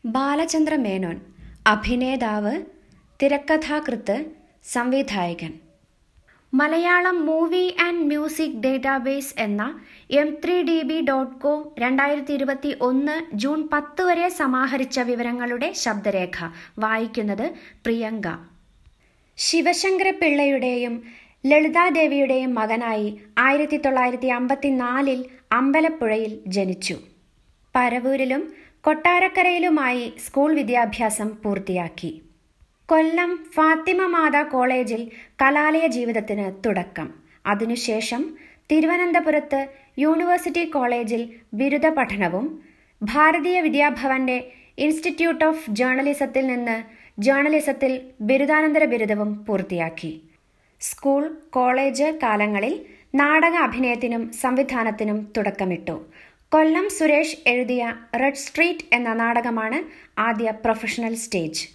ബാലചന്ദ്ര മേനോൻ അഭിനേതാവ് തിരക്കഥാകൃത്ത് സംവിധായകൻ Malayalam movie and music database എന്ന M three D B dot com രണ്ടായിരത്തി ഇരുപത്തി ഒന്ന് ജൂൺ പത്ത് വരെ സമാഹരിച്ച വിവരങ്ങളുടെ ശബ്ദരേഖ വായിക്കുന്നത് പ്രിയങ്ക ശിവശങ്കര പിള്ളയുടെയും ലളിതാദേവിയുടെയും മകനായി ആയിരത്തി തൊള്ളായിരത്തി അമ്പത്തിനാലിൽ അമ്പലപ്പുഴയിൽ ജനിച്ചു പരവൂരിലും കൊട്ടാരക്കരയിലുമായി സ്കൂൾ വിദ്യാഭ്യാസം പൂർത്തിയാക്കി കൊല്ലം ഫാത്തിമ മാതാ കോളേജിൽ കലാലയ ജീവിതത്തിന് തുടക്കം അതിനുശേഷം തിരുവനന്തപുരത്ത് യൂണിവേഴ്സിറ്റി കോളേജിൽ ബിരുദ പഠനവും ഭാരതീയ വിദ്യാഭവന്റെ ഇൻസ്റ്റിറ്റ്യൂട്ട് ഓഫ് ജേർണലിസത്തിൽ നിന്ന് ജേർണലിസത്തിൽ ബിരുദാനന്തര ബിരുദവും പൂർത്തിയാക്കി സ്കൂൾ കോളേജ് കാലങ്ങളിൽ നാടക അഭിനയത്തിനും സംവിധാനത്തിനും തുടക്കമിട്ടു കൊല്ലം സുരേഷ് എഴുതിയ റെഡ് സ്ട്രീറ്റ് എന്ന നാടകമാണ് ആദ്യ പ്രൊഫഷണൽ സ്റ്റേജ്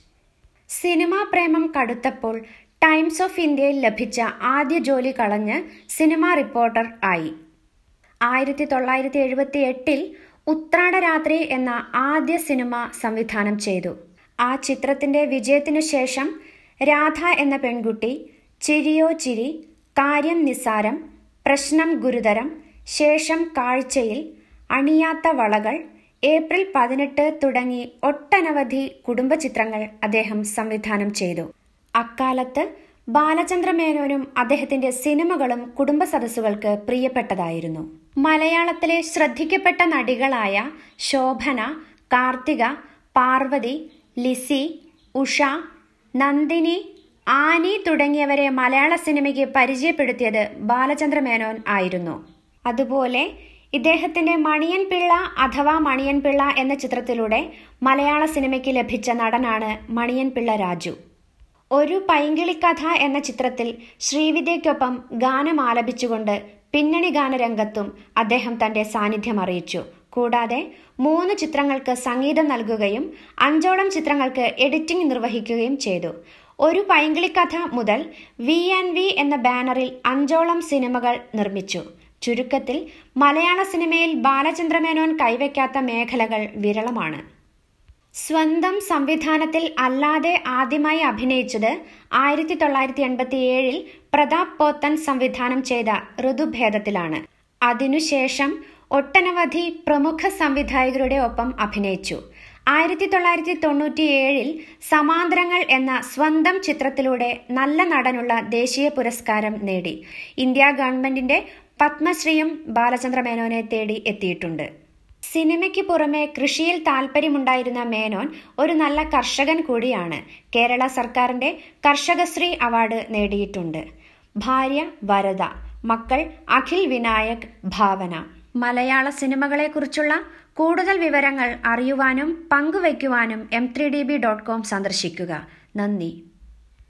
സിനിമാ പ്രേമം കടുത്തപ്പോൾ ടൈംസ് ഓഫ് ഇന്ത്യയിൽ ലഭിച്ച ആദ്യ ജോലി കളഞ്ഞ് സിനിമാ റിപ്പോർട്ടർ ആയി ആയിരത്തി തൊള്ളായിരത്തി എഴുപത്തി എട്ടിൽ ഉത്രാടരാത്രി എന്ന ആദ്യ സിനിമ സംവിധാനം ചെയ്തു ആ ചിത്രത്തിന്റെ വിജയത്തിനു ശേഷം രാധ എന്ന പെൺകുട്ടി ചിരിയോ ചിരി കാര്യം നിസ്സാരം പ്രശ്നം ഗുരുതരം ശേഷം കാഴ്ചയിൽ അണിയാത്ത വളകൾ ഏപ്രിൽ പതിനെട്ട് തുടങ്ങി ഒട്ടനവധി കുടുംബ ചിത്രങ്ങൾ അദ്ദേഹം സംവിധാനം ചെയ്തു അക്കാലത്ത് ബാലചന്ദ്ര മേനോനും അദ്ദേഹത്തിന്റെ സിനിമകളും കുടുംബ സദസ്സുകൾക്ക് പ്രിയപ്പെട്ടതായിരുന്നു മലയാളത്തിലെ ശ്രദ്ധിക്കപ്പെട്ട നടികളായ ശോഭന കാർത്തിക പാർവതി ലിസി ഉഷ നന്ദിനി ആനി തുടങ്ങിയവരെ മലയാള സിനിമയ്ക്ക് പരിചയപ്പെടുത്തിയത് ബാലചന്ദ്ര മേനോൻ ആയിരുന്നു അതുപോലെ ഇദ്ദേഹത്തിന്റെ മണിയൻ പിള്ള അഥവാ മണിയൻ പിള്ള എന്ന ചിത്രത്തിലൂടെ മലയാള സിനിമയ്ക്ക് ലഭിച്ച നടനാണ് മണിയൻ പിള്ള രാജു ഒരു പൈങ്കിളിക്കഥ എന്ന ചിത്രത്തിൽ ശ്രീവിദ്യയ്ക്കൊപ്പം ഗാനം ആലപിച്ചുകൊണ്ട് പിന്നണി ഗാനരംഗത്തും അദ്ദേഹം തന്റെ സാന്നിധ്യം അറിയിച്ചു കൂടാതെ മൂന്ന് ചിത്രങ്ങൾക്ക് സംഗീതം നൽകുകയും അഞ്ചോളം ചിത്രങ്ങൾക്ക് എഡിറ്റിംഗ് നിർവഹിക്കുകയും ചെയ്തു ഒരു പൈങ്കിളിക്കഥ മുതൽ വി ആൻഡ് വി എന്ന ബാനറിൽ അഞ്ചോളം സിനിമകൾ നിർമ്മിച്ചു ചുരുക്കത്തിൽ മലയാള സിനിമയിൽ ബാലചന്ദ്രമേനോൻ കൈവയ്ക്കാത്ത മേഖലകൾ വിരളമാണ് സ്വന്തം സംവിധാനത്തിൽ അല്ലാതെ ആദ്യമായി അഭിനയിച്ചത് ആയിരത്തി തൊള്ളായിരത്തി എൺപത്തി ഏഴിൽ പ്രതാപ് പോത്തൻ സംവിധാനം ചെയ്ത ഋതുഭേദത്തിലാണ് അതിനുശേഷം ഒട്ടനവധി പ്രമുഖ സംവിധായകരുടെ ഒപ്പം അഭിനയിച്ചു ആയിരത്തി തൊള്ളായിരത്തി തൊണ്ണൂറ്റി ഏഴിൽ സമാന്തരങ്ങൾ എന്ന സ്വന്തം ചിത്രത്തിലൂടെ നല്ല നടനുള്ള ദേശീയ പുരസ്കാരം നേടി ഇന്ത്യ ഗവൺമെന്റിന്റെ പത്മശ്രീയും ബാലചന്ദ്ര മേനോനെ തേടി എത്തിയിട്ടുണ്ട് സിനിമയ്ക്ക് പുറമെ കൃഷിയിൽ താല്പര്യമുണ്ടായിരുന്ന മേനോൻ ഒരു നല്ല കർഷകൻ കൂടിയാണ് കേരള സർക്കാരിന്റെ കർഷകശ്രീ അവാർഡ് നേടിയിട്ടുണ്ട് ഭാര്യ വരദ മക്കൾ അഖിൽ വിനായക് ഭാവന മലയാള സിനിമകളെക്കുറിച്ചുള്ള കൂടുതൽ വിവരങ്ങൾ അറിയുവാനും പങ്കുവയ്ക്കുവാനും M three D B dot com സന്ദർശിക്കുക നന്ദി